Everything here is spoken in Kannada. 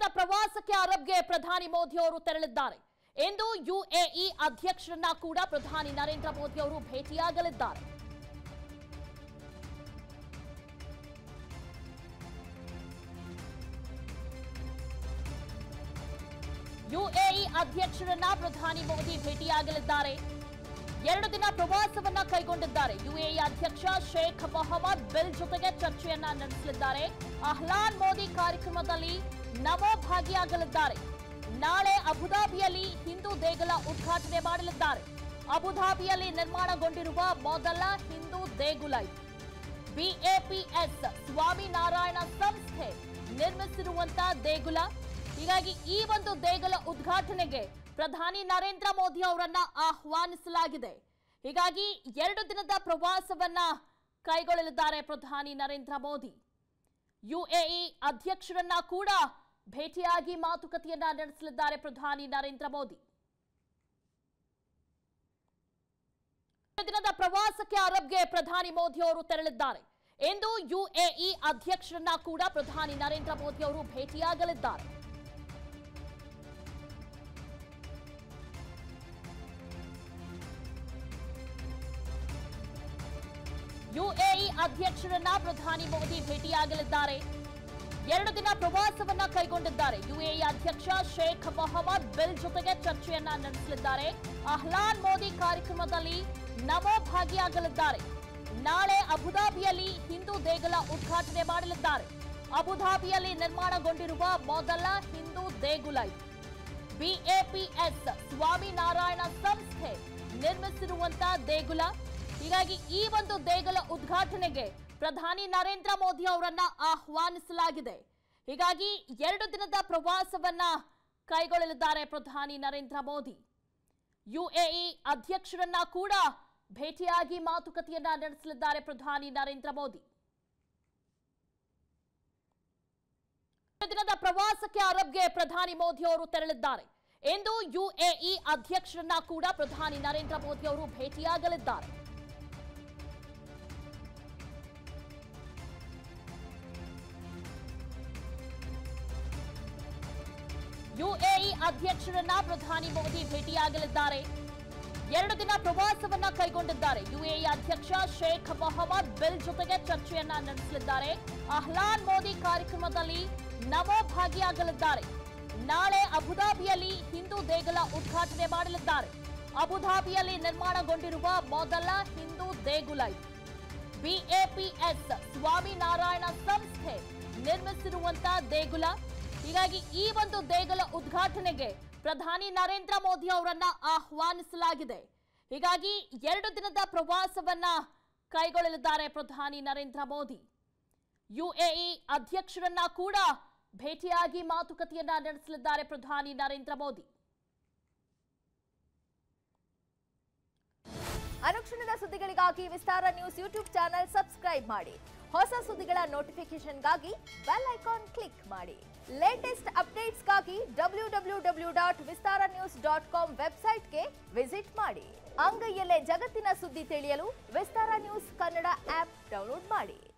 ಪ್ರವಾಸಕ್ಕೆ ಅರಬ್ಗೆ ಪ್ರಧಾನಿ ಮೋದಿ ಅವರು ತೆರಳಿದ್ದಾರೆ ಎಂದು ಯುಎಇ ಅಧ್ಯಕ್ಷರನ್ನ ಕೂಡ ಪ್ರಧಾನಿ ನರೇಂದ್ರ ಮೋದಿ ಅವರು ಭೇಟಿಯಾಗಲಿದ್ದಾರೆ ಯುಎಇ ಅಧ್ಯಕ್ಷರನ್ನ ಪ್ರಧಾನಿ ಮೋದಿ ಭೇಟಿಯಾಗಲಿದ್ದಾರೆ ಎರಡು ದಿನ ಪ್ರವಾಸವನ್ನ ಕೈಗೊಂಡಿದ್ದಾರೆ ಯುಎಇ ಅಧ್ಯಕ್ಷ ಶೇಖ್ ಮೊಹಮ್ಮದ್ ಬಿಲ್ ಜೊತೆಗೆ ಚರ್ಚೆಯನ್ನ ನಡೆಸಲಿದ್ದಾರೆ ಅಹ್ಲಾನ್ ಮೋದಿ ಕಾರ್ಯಕ್ರಮದಲ್ಲಿ ನಮೋ ಭಾಗಿಯಾಗಲಿದ್ದಾರೆ ನಾಳೆ ಅಬುಧಾಬಿಯಲ್ಲಿ ಹಿಂದೂ ದೇಗುಲ ಉದ್ಘಾಟನೆ ಮಾಡಲಿದ್ದಾರೆ ಅಬುಧಾಬಿಯಲ್ಲಿ ನಿರ್ಮಾಣಗೊಂಡಿರುವ ಮೊದಲ ಹಿಂದೂ ದೇಗುಲ ಇದು ಬಿಎಪಿಎಸ್ ಸ್ವಾಮಿನಾರಾಯಣ ಸಂಸ್ಥೆ ನಿರ್ಮಿಸಿರುವಂತ ದೇಗುಲ ಹೀಗಾಗಿ ಈ ಒಂದು ದೇಗುಲ ಉದ್ಘಾಟನೆಗೆ ಪ್ರಧಾನಿ ನರೇಂದ್ರ ಮೋದಿ ಅವರನ್ನ ಆಹ್ವಾನಿಸಲಾಗಿದೆ ಹೀಗಾಗಿ ಎರಡು ದಿನದ ಪ್ರವಾಸವನ್ನ ಕೈಗೊಳ್ಳಲಿದ್ದಾರೆ ಪ್ರಧಾನಿ ನರೇಂದ್ರ ಮೋದಿ ಯುಎಇ ಅಧ್ಯಕ್ಷರನ್ನ ಕೂಡ ಭೇಟಿಯಾಗಿ ಮಾತುಕತೆಯನ್ನ ನಡೆಸಲಿದ್ದಾರೆ ಪ್ರಧಾನಿ ನರೇಂದ್ರ ಮೋದಿ ಎರಡು ದಿನದ ಪ್ರವಾಸಕ್ಕೆ ಅರಬ್ಗೆ ಪ್ರಧಾನಿ ಮೋದಿ ಅವರು ತೆರಳಿದ್ದಾರೆ ಎಂದು ಯುಎಇ ಅಧ್ಯಕ್ಷರನ್ನ ಕೂಡ ಪ್ರಧಾನಿ ನರೇಂದ್ರ ಮೋದಿ ಅವರು ಭೇಟಿಯಾಗಲಿದ್ದಾರೆ ಯುಎಇ ಅಧ್ಯಕ್ಷರನ್ನ ಪ್ರಧಾನಿ ಮೋದಿ ಭೇಟಿಯಾಗಲಿದ್ದಾರೆ ಎರಡು ದಿನ ಪ್ರವಾಸವನ್ನ ಕೈಗೊಂಡಿದ್ದಾರೆ ಯುಎಇ ಅಧ್ಯಕ್ಷ ಶೇಖ್ ಮೊಹಮ್ಮದ್ ಬಿಲ್ ಜೊತೆಗೆ ಚರ್ಚೆಯನ್ನ ನಡೆಸಲಿದ್ದಾರೆ ಅಹ್ಲಾನ್ ಮೋದಿ ಕಾರ್ಯಕ್ರಮದಲ್ಲಿ ನಮೋ ಭಾಗಿಯಾಗಲಿದ್ದಾರೆ ನಾಳೆ ಅಬುಧಾಬಿಯಲ್ಲಿ ಹಿಂದೂ ದೇಗುಲ ಉದ್ಘಾಟನೆ ಮಾಡಲಿದ್ದಾರೆ ಅಬುಧಾಬಿಯಲ್ಲಿ ನಿರ್ಮಾಣಗೊಂಡಿರುವ ಮೊದಲ ಹಿಂದೂ ದೇಗುಲ ಇದು ಬಿಎಪಿಎಸ್ ಸ್ವಾಮಿನಾರಾಯಣ ಸಂಸ್ಥೆ ನಿರ್ಮಿಸಿರುವಂತ ದೇಗುಲ ಹೀಗಾಗಿ ಈ ಒಂದು ದೇಗುಲ ಉದ್ಘಾಟನೆಗೆ ಪ್ರಧಾನಿ ನರೇಂದ್ರ ಮೋದಿ ಅವರನ್ನ ಆಹ್ವಾನಿಸಲಾಗಿದೆ ಹೀಗಾಗಿ ಎರಡು ದಿನದ ಪ್ರವಾಸವನ್ನ ಕೈಗೊಳ್ಳಲಿದ್ದಾರೆ ಪ್ರಧಾನಿ ನರೇಂದ್ರ ಮೋದಿ ಯುಎಇ ಅಧ್ಯಕ್ಷರನ್ನ ಕೂಡ ಭೇಟಿಯಾಗಿ ಮಾತುಕತೆಯನ್ನ ನಡೆಸಲಿದ್ದಾರೆ ಪ್ರಧಾನಿ ನರೇಂದ್ರ ಮೋದಿ ಎರಡು ದಿನದ ಪ್ರವಾಸಕ್ಕೆ ಅರಬ್ಗೆ ಪ್ರಧಾನಿ ಮೋದಿ ಅವರು ತೆರಳಿದ್ದಾರೆ ಎಂದು ಯುಎಇ ಅಧ್ಯಕ್ಷರನ್ನ ಕೂಡ ಪ್ರಧಾನಿ ನರೇಂದ್ರ ಮೋದಿ ಅವರು ಭೇಟಿಯಾಗಲಿದ್ದಾರೆ ಯುಎಇ ಅಧ್ಯಕ್ಷರನ್ನ ಪ್ರಧಾನಿ ಮೋದಿ ಭೇಟಿಯಾಗಲಿದ್ದಾರೆ ಎರಡು ದಿನ ಪ್ರವಾಸವನ್ನ ಕೈಗೊಂಡಿದ್ದಾರೆ ಯುಎಇ ಅಧ್ಯಕ್ಷ ಶೇಖ್ ಮೊಹಮ್ಮದ್ ಬಿಲ್ ಜೊತೆಗೆ ಚರ್ಚೆಯನ್ನ ನಡೆಸಲಿದ್ದಾರೆ ಅಹ್ಲಾನ್ ಮೋದಿ ಕಾರ್ಯಕ್ರಮದಲ್ಲಿ ನಮೋ ಭಾಗಿಯಾಗಲಿದ್ದಾರೆ ನಾಳೆ ಅಬುಧಾಬಿಯಲ್ಲಿ ಹಿಂದೂ ದೇಗುಲ ಉದ್ಘಾಟನೆ ಮಾಡಲಿದ್ದಾರೆ ಅಬುಧಾಬಿಯಲ್ಲಿ ನಿರ್ಮಾಣಗೊಂಡಿರುವ ಮೊದಲ ಹಿಂದೂ ದೇಗುಲ ಇದು ಬಿಎಪಿಎಸ್ ಸ್ವಾಮಿನಾರಾಯಣ ಸಂಸ್ಥೆ ನಿರ್ಮಿಸಿರುವಂತ ದೇಗುಲ ಹೀಗಾಗಿ ಈ ಒಂದು ದೇಗುಲ ಉದ್ಘಾಟನೆಗೆ ಪ್ರಧಾನಿ ನರೇಂದ್ರ ಮೋದಿ ಅವರನ್ನ ಆಹ್ವಾನಿಸಲಾಗಿದೆ ಹೀಗಾಗಿ ಎರಡು ದಿನದ ಪ್ರವಾಸವನ್ನ ಕೈಗೊಳ್ಳಲಿದ್ದಾರೆ ಪ್ರಧಾನಿ ನರೇಂದ್ರ ಮೋದಿ ಯುಎಇ ಅಧ್ಯಕ್ಷರನ್ನ ಕೂಡ ಭೇಟಿಯಾಗಿ ಮಾತುಕತೆಯನ್ನ ನಡೆಸಲಿದ್ದಾರೆ ಪ್ರಧಾನಿ ನರೇಂದ್ರ ಮೋದಿ ಅನುಕ್ಷಣದ ಸುದ್ದಿಗಳಿಗಾಗಿ Vistara news YouTube channel subscribe ಮಾಡಿ ಹೊಸ ಸುದ್ದಿಗಳ ನೋಟಿಫಿಕೇಶನ್ಗಾಗಿ ಬೆಲ್ ಐಕಾನ್ ಕ್ಲಿಕ್ ಮಾಡಿ ಲೇಟೆಸ್ಟ್ ಅಪ್ಡೇಟ್ಸ್ಗಾಗಿ W W W dot Vistara news dot com ವೆಬ್ಸೈಟ್ಗೆ ವಿಸಿಟ್ ಮಾಡಿ ಅಂಗೈಯಲ್ಲೇ ಜಗತ್ತಿನ ಸುದ್ದಿ ತಿಳಿಯಲು Vistara news Kannada app download ಮಾಡಿ